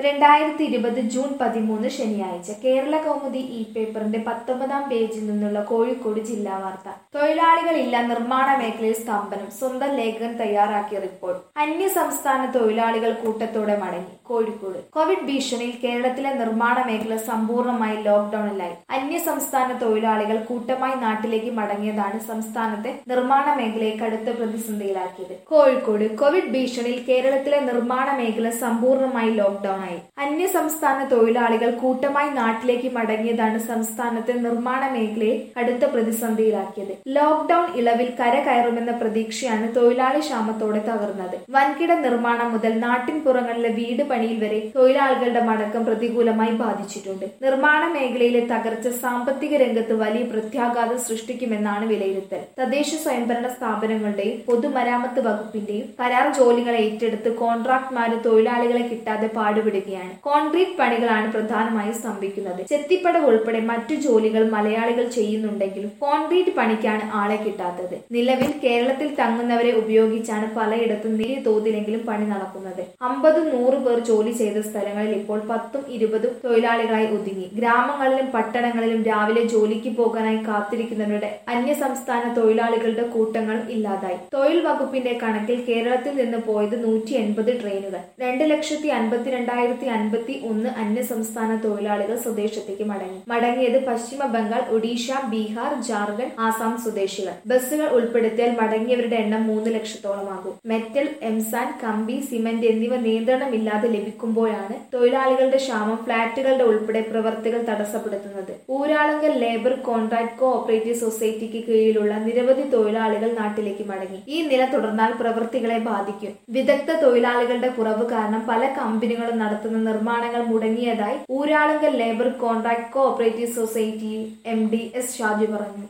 രണ്ടായിരത്തി ഇരുപത് ജൂൺ പതിമൂന്ന് ശനിയാഴ്ച കേരള കൗമുദി ഇ പേപ്പറിന്റെ പത്തൊമ്പതാം പേജിൽ നിന്നുള്ള കോഴിക്കോട് ജില്ലാ വാർത്ത തൊഴിലാളികളില്ല നിർമ്മാണ മേഖലയിൽ സ്തംഭനം സ്വന്തം ലേഖകൻ തയ്യാറാക്കിയ റിപ്പോർട്ട് അന്യ സംസ്ഥാന തൊഴിലാളികൾ കൂട്ടത്തോടെ മടങ്ങി കോഴിക്കോട് കോവിഡ് ഭീഷണിയിൽ കേരളത്തിലെ നിർമ്മാണ മേഖല സമ്പൂർണ്ണമായി ലോക്ഡൌണിലായി അന്യ സംസ്ഥാന തൊഴിലാളികൾ കൂട്ടമായി നാട്ടിലേക്ക് മടങ്ങിയതാണ് സംസ്ഥാനത്തെ നിർമ്മാണ മേഖലയെ കടുത്ത പ്രതിസന്ധിയിലാക്കിയത് കോഴിക്കോട് കോവിഡ് ഭീഷണിയിൽ കേരളത്തിലെ നിർമ്മാണ മേഖല സമ്പൂർണ്ണമായി ലോക്ഡൌൺ ആയി അന്യ സംസ്ഥാന തൊഴിലാളികൾ കൂട്ടമായി നാട്ടിലേക്ക് മടങ്ങിയതാണ് സംസ്ഥാനത്തെ നിർമ്മാണ മേഖലയെ കടുത്ത പ്രതിസന്ധിയിലാക്കിയത് ലോക്ഡൌൺ ഇളവിൽ കര കയറുമെന്ന പ്രതീക്ഷയാണ് തൊഴിലാളി ക്ഷാമത്തോടെ തകർന്നത് വൻകിട നിർമ്മാണം മുതൽ നാട്ടിൻപുറങ്ങളിലെ വീട് പണിയിൽ വരെ തൊഴിലാളികളുടെ മടക്കം പ്രതികൂലമായി ബാധിച്ചിട്ടുണ്ട് നിർമ്മാണ മേഖലയിലെ തകർച്ച സാമ്പത്തിക രംഗത്ത് വലിയ പ്രത്യാഘാതം സൃഷ്ടിക്കുമെന്നാണ് വിലയിരുത്തൽ തദ്ദേശ സ്വയംഭരണ സ്ഥാപനങ്ങളുടെയും പൊതുമരാമത്ത് വകുപ്പിന്റെയും കരാർ ജോലികൾ ഏറ്റെടുത്ത് കോൺട്രാക്ട്മാരും തൊഴിലാളികളെ കിട്ടാതെ പാടുപെടുകയാണ് കോൺക്രീറ്റ് പണികളാണ് പ്രധാനമായും സ്തംഭിക്കുന്നത് ചെത്തിപ്പടവ് ഉൾപ്പെടെ മറ്റു ജോലികൾ മലയാളികൾ ചെയ്യുന്നുണ്ടെങ്കിലും കോൺക്രീറ്റ് പണിക്കാണ് ആളെ കിട്ടാത്തത് നിലവിൽ കേരളത്തിൽ തങ്ങുന്നവരെ ഉപയോഗിച്ചാണ് പലയിടത്തും നേരിയ തോതിലെങ്കിലും പണി നടക്കുന്നത് അമ്പതും നൂറ് പേർ ജോലി ചെയ്ത സ്ഥലങ്ങളിൽ ഇപ്പോൾ പത്തും ഇരുപതും തൊഴിലാളികളായി ഒതുങ്ങി ഗ്രാമങ്ങളിലും പട്ടണങ്ങളിലും രാവിലെ ജോലിക്ക് പോകാനായി കാത്തിരിക്കുന്നവരുടെ അന്യ സംസ്ഥാന തൊഴിലാളികളുടെ കൂട്ടങ്ങളും ഇല്ലാതായി തൊഴിൽ വകുപ്പിന്റെ കണക്കിൽ കേരളത്തിൽ നിന്ന് പോയത് നൂറ്റി എൺപത് ട്രെയിനുകൾ രണ്ട് ലക്ഷത്തി അൻപത്തിരണ്ടായിരത്തി അൻപത്തി ഒന്ന് അന്യ സംസ്ഥാന തൊഴിലാളികൾ സ്വദേശത്തേക്ക് മടങ്ങി മടങ്ങിയത് പശ്ചിമ ബംഗാൾ ഒഡീഷ ബീഹാർ ജാർഖണ്ഡ് ആസാം സ്വദേശികൾ ബസ്സുകൾ ഉൾപ്പെടുത്തിയാൽ മടങ്ങിയവരുടെ എണ്ണം മൂന്ന് ലക്ഷത്തോളമാകും മെറ്റൽ എംസാൻ കമ്പി സിമന്റ് എന്നിവ നിയന്ത്രണമില്ലാതെ ലഭിക്കുമ്പോഴാണ് തൊഴിലാളികളുടെ ക്ഷാമം ഫ്ളാറ്റുകളുടെ ഉൾപ്പെടെ പ്രവർത്തികൾ തടസ്സപ്പെടുത്തുന്നത് Uralungal labour contract cooperative സൊസൈറ്റിക്ക് കീഴിലുള്ള നിരവധി തൊഴിലാളികൾ നാട്ടിലേക്ക് മടങ്ങി ഈ നില തുടർന്നാൽ പ്രവൃത്തികളെ ബാധിക്കും വിദഗ്ധ തൊഴിലാളികളുടെ കുറവ് കാരണം പല കമ്പനികളും നടത്തുന്ന നിർമ്മാണങ്ങൾ മുടങ്ങിയതായി Uralungal labour contract cooperative society M D S Shaji പറഞ്ഞു